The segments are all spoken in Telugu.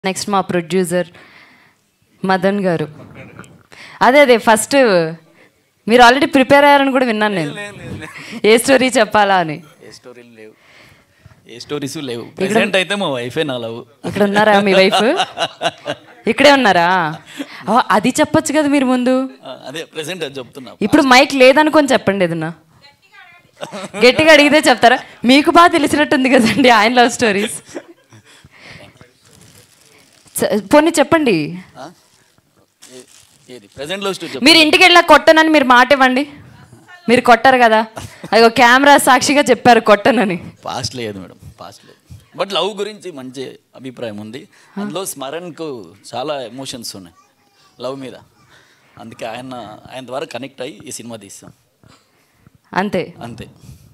నెక్స్ట్ మా ప్రొడ్యూసర్ మదన్ గారు అదే అదే ఫస్ట్ మీరు ఆల్రెడీ ప్రిపేర్ అయ్యారని కూడా విన్నాను నేను ఏ స్టోరీ చెప్పాలా అని ఏ స్టోరీలు లేవు ఏ స్టోరీస్ లేవు ప్రెసెంట్ అయితే మా వైఫే నా లవ్ ఇక్కడ ఉన్నారా మీ వైఫ్ ఇక్కడే ఉన్నారా ఓ, అది చెప్పొచ్చు కదా మీరు ముందు అదే ప్రెసెంట్ అది చెప్తున్నా ఇప్పుడు మైక్ లేదనుకొని చెప్పండి ఏదన్నా గట్టిగా అడిగితే చెప్తారా మీకు బాగా తెలిసినట్టుంది కదండి ఆయన లవ్ స్టోరీస్ పోనీ చెప్పండి ఆ? ఏ- ఏది ప్రెసెంట్ లవ్ స్టోరీ మీరు ఇంటికి వెళ్ళా కొట్టనని మీరు మాట ఇవ్వండి మీరు కొట్టారు కదా అయ్యో కెమెరా సాక్షిగా చెప్పారు కొట్టనని పాస్ట్ లేదు మేడం పాస్ట్ లేదు బట్ లవ్ గురించి మంచి అభిప్రాయం ఉంది అందులో స్మరణకు చాలా ఎమోషన్స్ ఉన్నాయి లవ్ మీద అందుకే ఆయన ఆయన ద్వారా కనెక్ట్ అయ్యి ఈ సినిమా తీస్తాం అంతే అంతే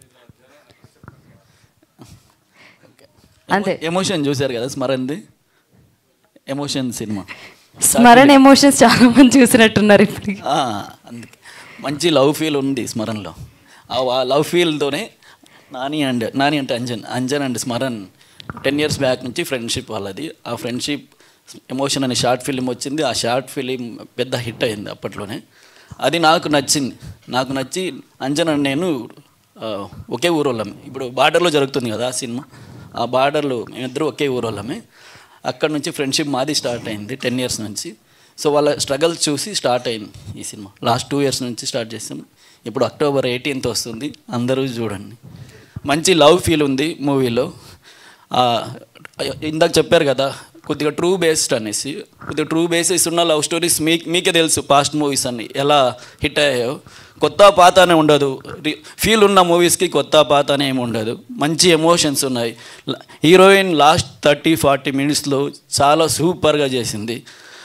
అంతే ఎమోషన్ చూశారు కదా స్మరణది ఎమోషన్ సినిమా స్మరణ ఎమోషన్స్ చాలా మంది చూసినట్టున్నారు ఇప్పుడు ఆ, అందుకే మంచి లవ్ ఫీల్ ఉంది స్మరణలో ఆ లవ్ ఫీల్తోనే నాని అండ్ నాని అంటే Anjan Anjan and Smaran ten years back నుంచి ఫ్రెండ్షిప్ వాళ్ళది ఆ ఫ్రెండ్షిప్ ఎమోషన్ అనే షార్ట్ ఫిలిం వచ్చింది ఆ షార్ట్ ఫిలిం పెద్ద హిట్ అయింది అప్పట్లోనే అది నాకు నచ్చింది నాకు నచ్చి అంజన్ అండ్ నేను ఆ, ఒకే ఊరోళ్ళం ఇప్పుడు బార్డర్లో జరుగుతుంది కదా ఆ సినిమా ఆ బార్డర్లో మేమిద్దరు ఒకే ఊరోళ్ళమే అక్కడ నుంచి ఫ్రెండ్షిప్ మాది స్టార్ట్ అయింది టెన్ ఇయర్స్ నుంచి సో వాళ్ళ స్ట్రగల్ చూసి స్టార్ట్ అయింది ఈ సినిమా లాస్ట్ టూ ఇయర్స్ నుంచి స్టార్ట్ చేసాం ఇప్పుడు అక్టోబర్ ఎయిటీన్త్ వస్తుంది అందరూ చూడండి మంచి లవ్ ఫీల్ ఉంది మూవీలో ఇందాక చెప్పారు కదా కొద్దిగా ట్రూ బేస్డ్ అనేసి కొద్దిగా ట్రూ బేసిస్ ఉన్న లవ్ స్టోరీస్ మీ మీకే తెలుసు పాస్ట్ మూవీస్ అన్ని ఎలా హిట్ అయ్యాయో కొత్త పాత అనే ఉండదు ఫీల్ ఉన్న మూవీస్కి కొత్త పాత అనే ఏమి ఉండదు మంచి ఎమోషన్స్ ఉన్నాయి హీరోయిన్ లాస్ట్ థర్టీ ఫార్టీ మినిట్స్లో చాలా సూపర్గా చేసింది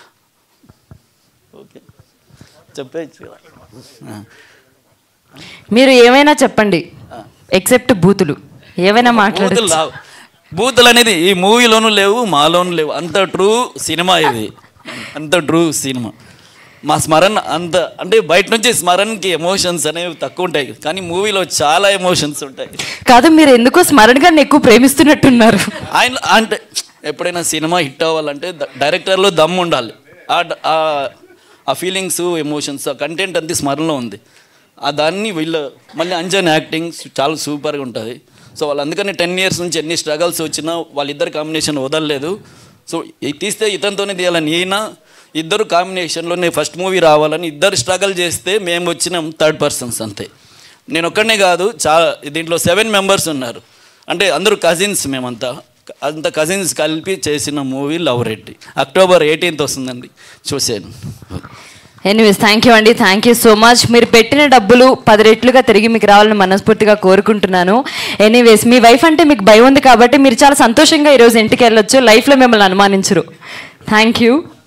ఓకే చెప్పేచ్చు కదా ఆ. మీరు ఏమైనా చెప్పండి ఎక్సెప్ట్ బూతులు ఏమైనా బూతులు మాట్లాడచ్చు రావు బూతులు అనేది ఈ మూవీలోనూ లేవు మాలోనూ లేవు అంత ట్రూ సినిమా ఇది అంత ట్రూ సినిమా మా స్మరణ అంత అంటే బయట నుంచి స్మరణకి ఎమోషన్స్ అనేవి తక్కువ ఉంటాయి కానీ మూవీలో చాలా ఎమోషన్స్ ఉంటాయి కాదు మీరు ఎందుకో స్మరణ గారిని ఎక్కువ ప్రేమిస్తున్నట్టున్నారు ఆయన అంటే ఎప్పుడైనా సినిమా హిట్ అవ్వాలంటే ద- డైరెక్టర్లో దమ్ ఉండాలి ఆ డ- ఆ- ఆ ఫీలింగ్స్ ఎమోషన్స్ ఆ కంటెంట్ అంతా స్మరణలో ఉంది ఆ దాన్ని వీళ్ళ మళ్ళీ అంజన్ యాక్టింగ్ చాలా సూపర్గా ఉంటుంది సో వాళ్ళు అందుకని టెన్ ఇయర్స్ నుంచి ఎన్ని స్ట్రగల్స్ వచ్చినా వాళ్ళిద్దరు కాంబినేషన్ వదలలేదు సో ఇది తీస్తే ఇతనితోనే తీయాలని ఈయన ఇద్దరు కాంబినేషన్లోనే ఫస్ట్ మూవీ రావాలని ఇద్దరు స్ట్రగల్ చేస్తే మేము వచ్చినాం థర్డ్ పర్సన్స్ అంతే నేను ఒక్కడనే కాదు చా దీంట్లో సెవెన్ మెంబర్స్ ఉన్నారు అంటే అందరూ కజిన్స్ మేమంతా అంత కజిన్స్ కలిపి చేసిన movie love Reddy October eighteenth వస్తుందండి చూసాను ఎనీవేస్ థ్యాంక్ యూ అండి థ్యాంక్ యూ సో మచ్ మీరు పెట్టిన డబ్బులు పది రెట్లుగా తిరిగి మీకు రావాలని మనస్ఫూర్తిగా కోరుకుంటున్నాను ఎనీవేస్ మీ వైఫ్ అంటే మీకు భయం ఉంది కాబట్టి మీరు చాలా సంతోషంగా ఈరోజు ఇంటికి వెళ్ళొచ్చు లైఫ్లో మిమ్మల్ని అనుమానించరు థ్యాంక్ యూ